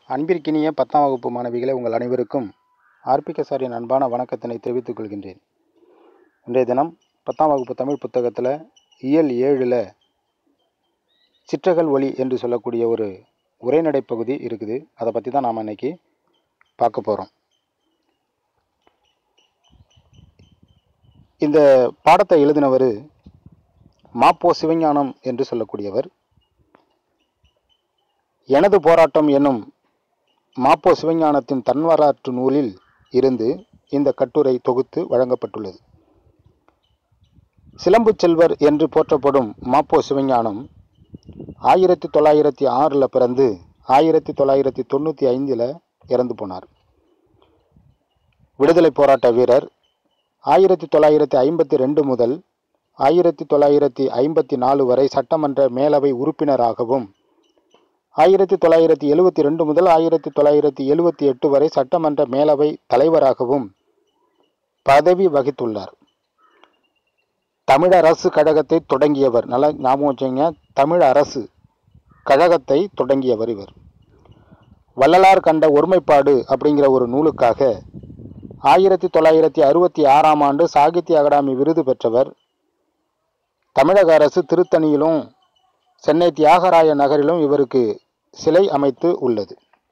அன்பிற்கினிய பத்தாம் வகுப்பு மாணவிகளே உங்கள் அனைவருக்கும் ஆர்பிக சாரின் அன்பான வணக்கத்தினை தெரிவித்துக் கொள்கின்றேன் இன்றைய தினம் பத்தாம் வகுப்பு தமிழ் புத்தகத்தில் இயல் ஏழில் சிற்றகல் ஒளி என்று சொல்லக்கூடிய ஒரு உரைநடை பகுதி இருக்குது அதை பற்றி தான் நாம் இன்னைக்கு பார்க்க போகிறோம் இந்த பாடத்தை எழுதினவர் மாப்போ சிவஞானம் என்று சொல்லக்கூடியவர் எனது போராட்டம் என்னும் மாப்போ சிவஞானத்தின் தன்வராற்று நூலில் இருந்து இந்த கட்டுரை தொகுத்து வழங்கப்பட்டுள்ளது சிலம்பு செல்வர் என்று போற்றப்படும் மாப்போ சிவஞானம் ஆயிரத்தி தொள்ளாயிரத்தி ஆறில் பிறந்து ஆயிரத்தி தொள்ளாயிரத்தி தொண்ணூற்றி ஐந்தில் இறந்து போனார் விடுதலை போராட்ட வீரர் ஆயிரத்தி தொள்ளாயிரத்தி ஐம்பத்தி ரெண்டு முதல் ஆயிரத்தி தொள்ளாயிரத்தி ஐம்பத்தி நாலு வரை சட்டமன்ற மேலவை உறுப்பினராகவும் ஆயிரத்தி தொள்ளாயிரத்தி எழுவத்தி ரெண்டு முதல் ஆயிரத்தி தொள்ளாயிரத்தி எழுவத்தி எட்டு வரை சட்டமன்ற மேலவை தலைவராகவும் பதவி வகித்துள்ளார் தமிழரசு கழகத்தை தொடங்கியவர் நல்லா ஞாபகம் வச்சுங்க தமிழ் அரசு கழகத்தை தொடங்கியவர் இவர் வள்ளலார் கண்ட ஒருமைப்பாடு அப்படிங்கிற ஒரு நூலுக்காக ஆயிரத்தி தொள்ளாயிரத்தி அறுபத்தி ஆறாம் ஆண்டு சாகித்ய அகாடமி விருது பெற்றவர் தமிழக அரசு திருத்தணியிலும் சென்னை தியாகராய நகரிலும் இவருக்கு சிலை அமைத்து உள்ளது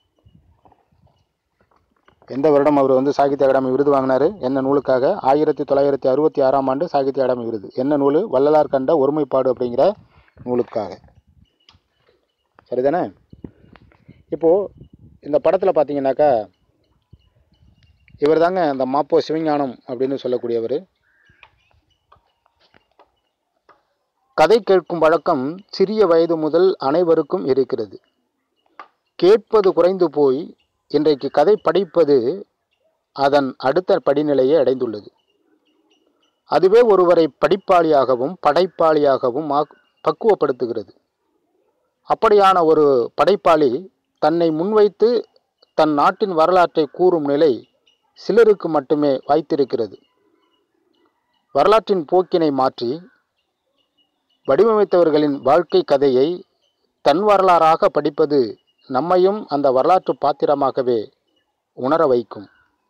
எந்த வருடம் அவர் வந்து சாகித்ய அகாடமி விருது வாங்கினாரு என்ன நூலுக்காக ஆயிரத்தி தொள்ளாயிரத்தி அறுபத்தி ஆறாம் ஆண்டு சாகித்ய அகாடமி விருது என்ன நூல் வள்ளலார் கண்ட ஒருமைப்பாடு அப்படிங்கிற நூலுக்காக சரிதானே இப்போது இந்த படத்தில் பார்த்தீங்கன்னாக்கா இவர் தாங்க இந்த மாப்போ சிவஞானம் அப்படின்னு சொல்லக்கூடியவர் கதை கேட்கும் வழக்கம் சிறிய வயது முதல் அனைவருக்கும் இருக்கிறது கேட்பது குறைந்து போய் இன்றைக்கு கதை படிப்பது அதன் அடுத்த படிநிலையை அடைந்துள்ளது அதுவே ஒருவரை படிப்பாளியாகவும் படைப்பாளியாகவும் ஆக்- பக்குவப்படுத்துகிறது அப்படியான ஒரு படைப்பாளி தன்னை முன்வைத்து தன் நாட்டின் வரலாற்றை கூறும் நிலை சிலருக்கு மட்டுமே வாய்த்திருக்கிறது வரலாற்றின் போக்கினை மாற்றி வடிவமைத்தவர்களின் வாழ்க்கை கதையை தன் வரலாறாக படிப்பது நம்மையும் அந்த வரலாற்று பாத்திரமாகவே உணர வைக்கும்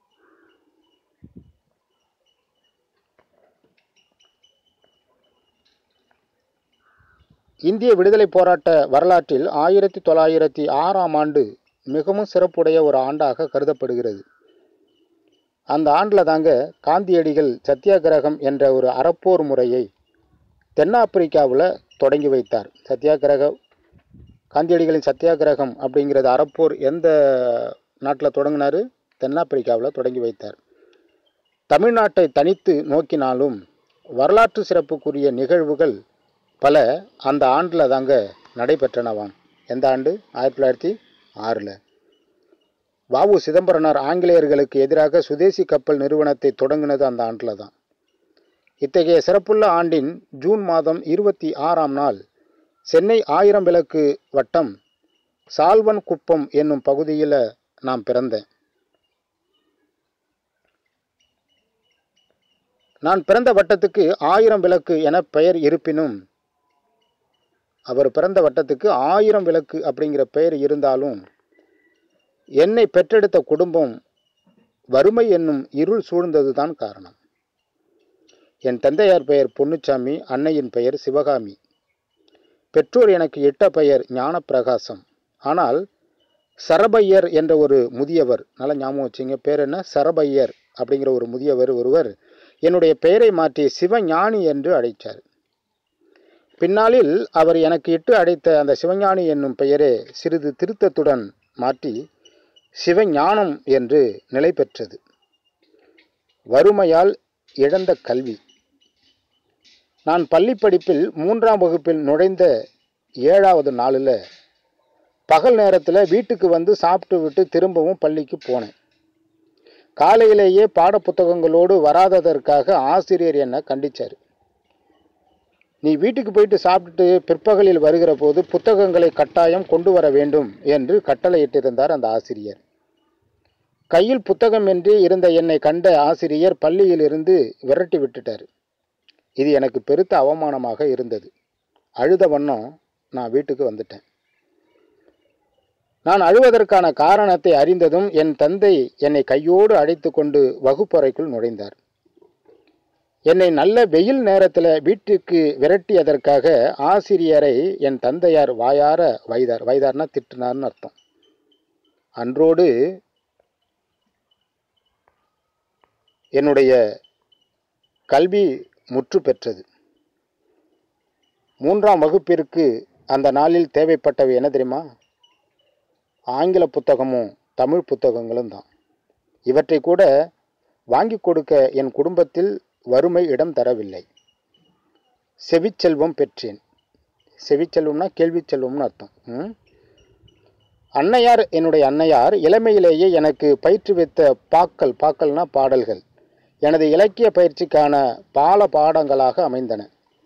இந்திய விடுதலை போராட்ட வரலாற்றில் ஆயிரத்தி தொள்ளாயிரத்தி ஆறாம் ஆண்டு மிகவும் சிறப்புடைய ஒரு ஆண்டாக கருதப்படுகிறது அந்த ஆண்டில் தாங்க காந்தியடிகள் சத்தியாகிரகம் என்ற ஒரு அறப்போர் முறையை தென்னாப்பிரிக்காவில் தொடங்கி வைத்தார் சத்தியாகிரக காந்தியடிகளின் சத்தியாகிரகம் அப்படிங்கிறது அறப்போர் எந்த நாட்டில் தொடங்கினாரு தென்னாப்பிரிக்காவில் தொடங்கி வைத்தார் தமிழ்நாட்டை தனித்து நோக்கினாலும் வரலாற்று சிறப்புக்குரிய நிகழ்வுகள் பல அந்த ஆண்டில் தாங்க நடைபெற்றனவாம் எந்த ஆண்டு ஆயிரத்தி தொள்ளாயிரத்தி ஆறில் வாவு சிதம்பரனார் ஆங்கிலேயர்களுக்கு எதிராக சுதேசி கப்பல் நிறுவனத்தை தொடங்கினது அந்த ஆண்டில் தான் இத்தகைய சிறப்புள்ள ஆண்டின் ஜூன் மாதம் இருபத்தி ஆறாம் நாள் சென்னை ஆயிரம் விளக்கு வட்டம் சால்வன் குப்பம் என்னும் பகுதியில் நான் பிறந்தேன் நான் பிறந்த வட்டத்துக்கு ஆயிரம் விளக்கு என பெயர் இருப்பினும் அவர் பிறந்த வட்டத்துக்கு ஆயிரம் விளக்கு அப்படிங்கிற பெயர் இருந்தாலும் என்னை பெற்றெடுத்த குடும்பம் வறுமை என்னும் இருள் சூழ்ந்ததுதான் காரணம் என் தந்தையார் பெயர் பொன்னுச்சாமி அன்னையின் பெயர் சிவகாமி பெற்றோர் எனக்கு இட்ட பெயர் ஞானப்பிரகாசம் ஆனால் சரபையர் என்ற ஒரு முதியவர் நல்லா ஞாபகம் வச்சுங்க பேர் என்ன சரபையர் அப்படிங்கிற ஒரு முதியவர் ஒருவர் என்னுடைய பெயரை மாற்றி சிவஞானி என்று அழைத்தார் பின்னாளில் அவர் எனக்கு இட்டு அழைத்த அந்த சிவஞானி என்னும் பெயரே சிறிது திருத்தத்துடன் மாற்றி சிவஞானம் என்று நிலை பெற்றது வறுமையால் இழந்த கல்வி நான் பள்ளி படிப்பில் மூன்றாம் வகுப்பில் நுழைந்த ஏழாவது நாளில் பகல் நேரத்தில் வீட்டுக்கு வந்து சாப்பிட்டு விட்டு திரும்பவும் பள்ளிக்கு போனேன் காலையிலேயே பாடப்புத்தகங்களோடு வராததற்காக ஆசிரியர் என்னை கண்டிச்சார் நீ வீட்டுக்கு போயிட்டு சாப்பிட்டுட்டு பிற்பகலில் வருகிற போது புத்தகங்களை கட்டாயம் கொண்டு வர வேண்டும் என்று கட்டளையிட்டிருந்தார் அந்த ஆசிரியர் கையில் புத்தகம் என்று இருந்த என்னை கண்ட ஆசிரியர் பள்ளியிலிருந்து விரட்டி விட்டுட்டார் இது எனக்கு பெருத்த அவமானமாக இருந்தது அழுத வண்ணம் நான் வீட்டுக்கு வந்துட்டேன் நான் அழுவதற்கான காரணத்தை அறிந்ததும் என் தந்தை என்னை கையோடு அழைத்து கொண்டு வகுப்பறைக்குள் நுழைந்தார் என்னை நல்ல வெயில் நேரத்தில் வீட்டுக்கு விரட்டியதற்காக ஆசிரியரை என் தந்தையார் வாயார வைதார் வைதார்னா திட்டினார்னு அர்த்தம் அன்றோடு என்னுடைய கல்வி முற்று பெற்றது மூன்றாம் வகுப்பிற்கு அந்த நாளில் தேவைப்பட்டவை என்ன தெரியுமா ஆங்கில புத்தகமும் தமிழ் புத்தகங்களும் தான் இவற்றை கூட வாங்கி கொடுக்க என் குடும்பத்தில் வறுமை இடம் தரவில்லை செவிச்செல்வம் பெற்றேன் செவிச்செல்வம்னா கேள்வி செல்வம்னு அர்த்தம் ம்? அன்னையார் என்னுடைய அன்னையார் இளமையிலேயே எனக்கு பயிற்றுவித்த பாக்கள் பாக்கள்னா பாடல்கள் எனது இலக்கிய பயிற்சிக்கான பால பாடங்களாக அமைந்தன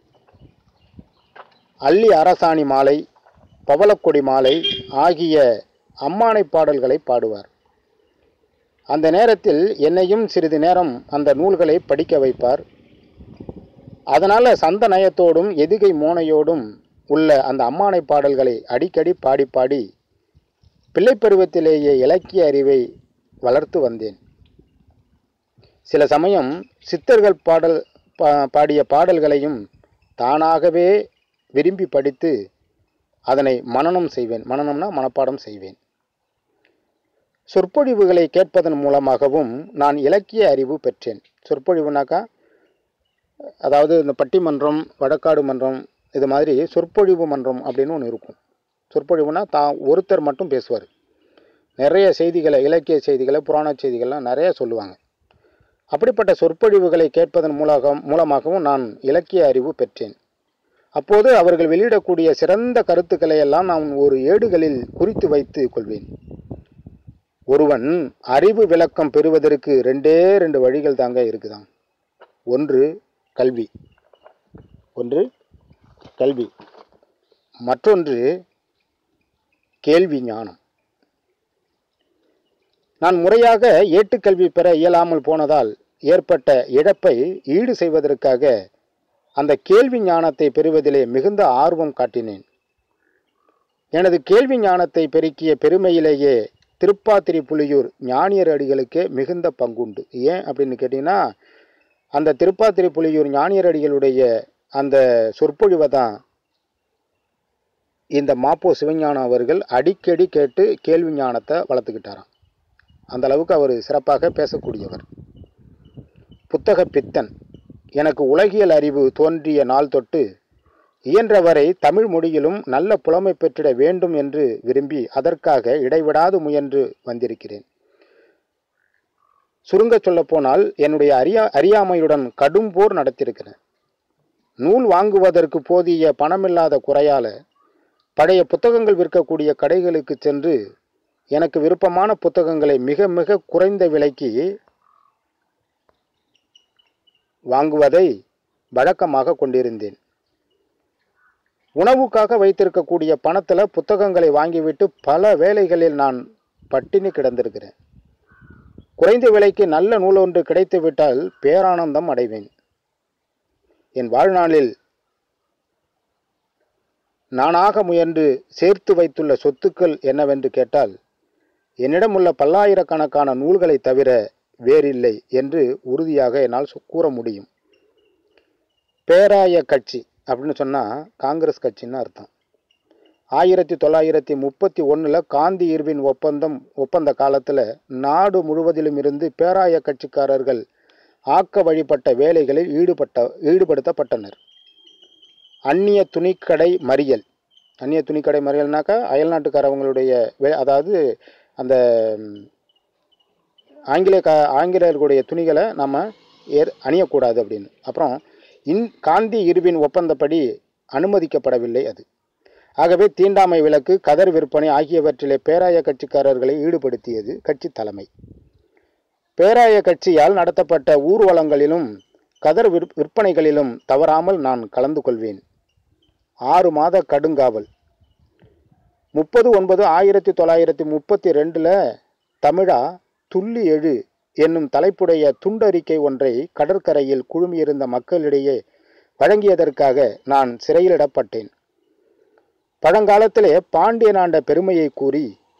அள்ளி அரசாணி மாலை பவளக்கொடி மாலை ஆகிய அம்மானை பாடல்களை பாடுவார் அந்த நேரத்தில் என்னையும் சிறிது நேரம் அந்த நூல்களை படிக்க வைப்பார் அதனால் சந்த நயத்தோடும் எதுகை மோனையோடும் உள்ள அந்த அம்மானை பாடல்களை அடிக்கடி பாடி பாடி பிள்ளைப்பருவத்திலேயே இலக்கிய அறிவை வளர்த்து வந்தேன் சில சமயம் சித்தர்கள் பாடல் பா பாடிய பாடல்களையும் தானாகவே விரும்பி படித்து அதனை மனனம் செய்வேன் மனனம்னா மனப்பாடம் செய்வேன் சொற்பொழிவுகளை கேட்பதன் மூலமாகவும் நான் இலக்கிய அறிவு பெற்றேன் சொற்பொழிவுனாக்கா அதாவது இந்த பட்டிமன்றம் வழக்காடு மன்றம் இது மாதிரி சொற்பொழிவு மன்றம் அப்படின்னு ஒன்று இருக்கும் சொற்பொழிவுனா தா ஒருத்தர் மட்டும் பேசுவார் நிறைய செய்திகளை இலக்கிய செய்திகளை புராண செய்திகள்லாம் நிறைய சொல்லுவாங்க அப்படிப்பட்ட சொற்பொழிவுகளை கேட்பதன் மூலகம் மூலமாகவும் நான் இலக்கிய அறிவு பெற்றேன் அப்போது அவர்கள் வெளியிடக்கூடிய சிறந்த கருத்துக்களை எல்லாம் நான் ஒரு ஏடுகளில் குறித்து வைத்து கொள்வேன் ஒருவன் அறிவு விளக்கம் பெறுவதற்கு ரெண்டே ரெண்டு வழிகள் தாங்க இருக்குதாம் ஒன்று கல்வி ஒன்று கல்வி மற்றொன்று கேள்வி ஞானம் நான் முறையாக ஏட்டுக்கல்வி பெற இயலாமல் போனதால் ஏற்பட்ட இழப்பை ஈடு செய்வதற்காக அந்த கேள்வி ஞானத்தை பெறுவதிலே மிகுந்த ஆர்வம் காட்டினேன் எனது கேள்வி ஞானத்தை பெருக்கிய பெருமையிலேயே திருப்பாத்திரி புலியூர் ஞானியர் அடிகளுக்கே மிகுந்த பங்குண்டு ஏன் அப்படின்னு கேட்டிங்கன்னா அந்த திருப்பாத்திரி புலியூர் ஞானியர் அடிகளுடைய அந்த சொற்பொழிவை தான் இந்த மாப்போ சிவஞானம் அவர்கள் அடிக்கடி கேட்டு கேள்வி ஞானத்தை வளர்த்துக்கிட்டாராம் அந்த அளவுக்கு அவர் சிறப்பாக பேசக்கூடியவர் புத்தக பித்தன் எனக்கு உலகியல் அறிவு தோன்றிய நாள் தொட்டு இயன்றவரை தமிழ் மொழியிலும் நல்ல புலமை பெற்றிட வேண்டும் என்று விரும்பி அதற்காக இடைவிடாது முயன்று வந்திருக்கிறேன் சுருங்க சொல்லப்போனால் என்னுடைய அறியா அறியாமையுடன் கடும் போர் நடத்தியிருக்கிறேன் நூல் வாங்குவதற்கு போதிய பணமில்லாத குறையால பழைய புத்தகங்கள் விற்கக்கூடிய கடைகளுக்கு சென்று எனக்கு விருப்பமான புத்தகங்களை மிக மிக குறைந்த விலைக்கு வாங்குவதை வழக்கமாக கொண்டிருந்தேன் உணவுக்காக வைத்திருக்கக்கூடிய பணத்தில் புத்தகங்களை வாங்கிவிட்டு பல வேலைகளில் நான் பட்டினி கிடந்திருக்கிறேன் குறைந்த விலைக்கு நல்ல நூல் ஒன்று கிடைத்துவிட்டால் பேரானந்தம் அடைவேன் என் வாழ்நாளில் நானாக முயன்று சேர்த்து வைத்துள்ள சொத்துக்கள் என்னவென்று கேட்டால் என்னிடம் உள்ள பல்லாயிரக்கணக்கான நூல்களை தவிர வேறில்லை என்று உறுதியாக என்னால் சொ- கூற முடியும் பேராய கட்சி அப்படின்னு சொன்னால் காங்கிரஸ் கட்சின்னு அர்த்தம் ஆயிரத்தி தொள்ளாயிரத்தி முப்பத்தி ஒன்றில் காந்தி இர்வின் ஒப்பந்தம் ஒப்பந்த காலத்தில் நாடு முழுவதிலும் இருந்து பேராய கட்சிக்காரர்கள் ஆக்க வழிபட்ட வேலைகளில் ஈடுபட்ட ஈடுபடுத்தப்பட்டனர் அந்நிய துணிக்கடை மறியல் அந்நிய துணிக்கடை மறியல்னாக்கா அயல்நாட்டுக்காரவங்களுடைய வே அதாவது அந்த ம், ஆங்கில கா ஆங்கிலேயர்களுடைய துணிகளை நம்ம ஏற் அணியக்கூடாது அப்படின்னு அப்புறம் இன் காந்தி இருவின் ஒப்பந்தப்படி அனுமதிக்கப்படவில்லை அது ஆகவே தீண்டாமை விலக்கு கதர் விற்பனை ஆகியவற்றிலே பேராய கட்சிக்காரர்களை ஈடுபடுத்தியது கட்சி தலைமை பேராய கட்சியால் நடத்தப்பட்ட ஊர்வலங்களிலும் கதர் விற் விற்பனைகளிலும் தவறாமல் நான் கலந்து கொள்வேன் ஆறு மாத கடுங்காவல் முப்பது ஒன்பது ஆயிரத்தி தொள்ளாயிரத்தி முப்பத்தி ரெண்டில் தமிழா துள்ளி எழு என்னும் தலைப்புடைய துண்டறிக்கை ஒன்றை கடற்கரையில் குழுமியிருந்த மக்களிடையே வழங்கியதற்காக நான் சிறையிலிடப்பட்டேன் பழங்காலத்திலே பாண்டியன் ஆண்ட பெருமையை கூறி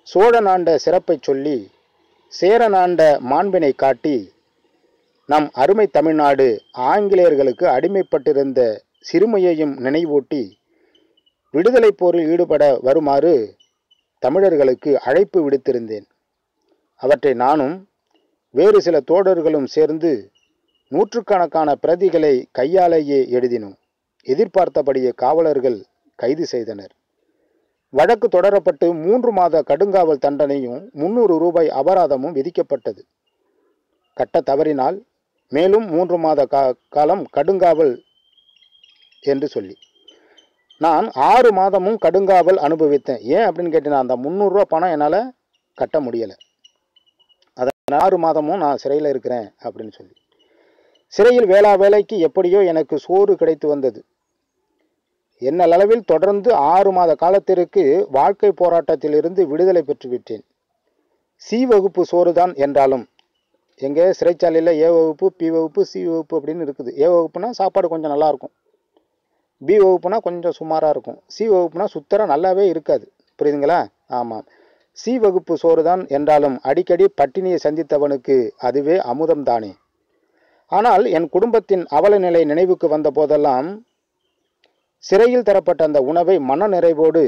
சோழனாண்ட சிறப்பைச் சொல்லி சேரனாண்ட மாண்பினை காட்டி நம் அருமை தமிழ்நாடு ஆங்கிலேயர்களுக்கு அடிமைப்பட்டிருந்த சிறுமையையும் நினைவூட்டி விடுதலைப் போரில் ஈடுபட வருமாறு தமிழர்களுக்கு அழைப்பு விடுத்திருந்தேன் அவற்றை நானும் வேறு சில தோழர்களும் சேர்ந்து நூற்றுக்கணக்கான பிரதிகளை கையாலேயே எழுதினோம் எதிர்பார்த்தபடியே காவலர்கள் கைது செய்தனர் வழக்கு தொடரப்பட்டு மூன்று மாத கடுங்காவல் தண்டனையும் முன்னூறு ரூபாய் அபராதமும் விதிக்கப்பட்டது கட்ட தவறினால் மேலும் மூன்று மாத கா காலம் கடுங்காவல் என்று சொல்லி நான் ஆறு மாதமும் கடுங்காவல் அனுபவித்தேன் ஏன் அப்படின்னு கேட்டீங்கன்னா அந்த முந்நூறுரூவா பணம் என்னால் கட்ட முடியலை அதை ஆறு மாதமும் நான் சிறையில் இருக்கிறேன் அப்படின்னு சொல்லி சிறையில் வேளா வேலைக்கு எப்படியோ எனக்கு சோறு கிடைத்து வந்தது என்னளவில் தொடர்ந்து ஆறு மாத காலத்திற்கு வாழ்க்கை போராட்டத்திலிருந்து விடுதலை பெற்று விட்டேன் சி வகுப்பு சோறுதான் என்றாலும் எங்கே சிறைச்சாலையில் ஏ வகுப்பு பி வகுப்பு சி வகுப்பு அப்படின்னு இருக்குது ஏ வகுப்புனா சாப்பாடு கொஞ்சம் நல்லா இருக்கும் பி வகுப்புனா கொஞ்சம் சுமாராக இருக்கும் சி வகுப்புனா சுத்தரம் நல்லாவே இருக்காது புரியுதுங்களா ஆமாம் சி வகுப்பு சோறுதான் என்றாலும் அடிக்கடி பட்டினியை சந்தித்தவனுக்கு அதுவே அமுதம் தானே ஆனால் என் குடும்பத்தின் அவல நிலை நினைவுக்கு வந்த போதெல்லாம் சிறையில் தரப்பட்ட அந்த உணவை மன நிறைவோடு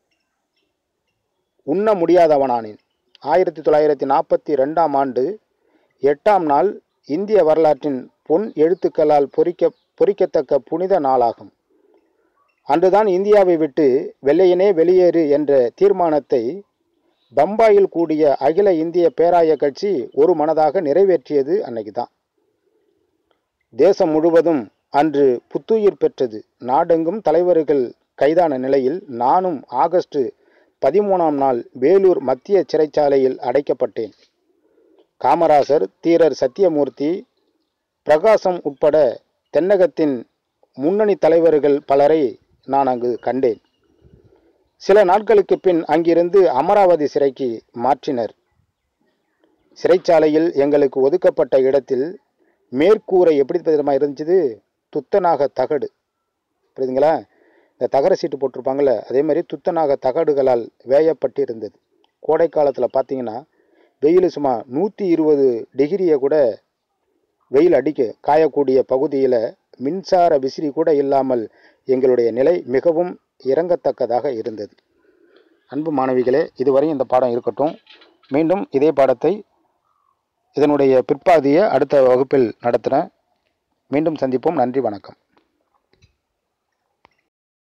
உண்ண முடியாதவனானேன் ஆயிரத்தி தொள்ளாயிரத்தி நாற்பத்தி ரெண்டாம் ஆண்டு எட்டாம் நாள் இந்திய வரலாற்றின் பொன் எழுத்துக்களால் பொறிக்க பொறிக்கத்தக்க புனித நாளாகும் அன்றுதான் இந்தியாவை விட்டு வெள்ளையனே வெளியேறு என்ற தீர்மானத்தை பம்பாயில் கூடிய அகில இந்திய பேராய கட்சி ஒரு மனதாக நிறைவேற்றியது அன்னைக்கு தான் தேசம் முழுவதும் அன்று புத்துயிர் பெற்றது நாடெங்கும் தலைவர்கள் கைதான நிலையில் நானும் ஆகஸ்ட் பதிமூணாம் நாள் வேலூர் மத்திய சிறைச்சாலையில் அடைக்கப்பட்டேன் காமராசர் தீரர் சத்தியமூர்த்தி பிரகாசம் உட்பட தென்னகத்தின் முன்னணி தலைவர்கள் பலரை நான் அங்கு கண்டேன் சில நாட்களுக்கு பின் அங்கிருந்து அமராவதி சிறைக்கு மாற்றினர் சிறைச்சாலையில் எங்களுக்கு ஒதுக்கப்பட்ட இடத்தில் மேற்கூரை எப்படி விதமாக இருந்துச்சு துத்தநாக தகடு புரியுதுங்களா இந்த தகர சீட்டு போட்டிருப்பாங்கள்ல அதே மாதிரி துத்தநாக தகடுகளால் வேயப்பட்டு இருந்தது கோடை காலத்தில் பார்த்தீங்கன்னா வெயில் சுமார் நூற்றி இருபது டிகிரியை கூட வெயில் அடிக்க காயக்கூடிய பகுதியில் மின்சார விசிறி கூட இல்லாமல் எங்களுடைய நிலை மிகவும் இறங்கத்தக்கதாக இருந்தது அன்பு மாணவிகளே இதுவரை இந்த பாடம் இருக்கட்டும் மீண்டும் இதே பாடத்தை இதனுடைய பிற்பாதியை அடுத்த வகுப்பில் நடத்துகிறேன் மீண்டும் சந்திப்போம் நன்றி வணக்கம்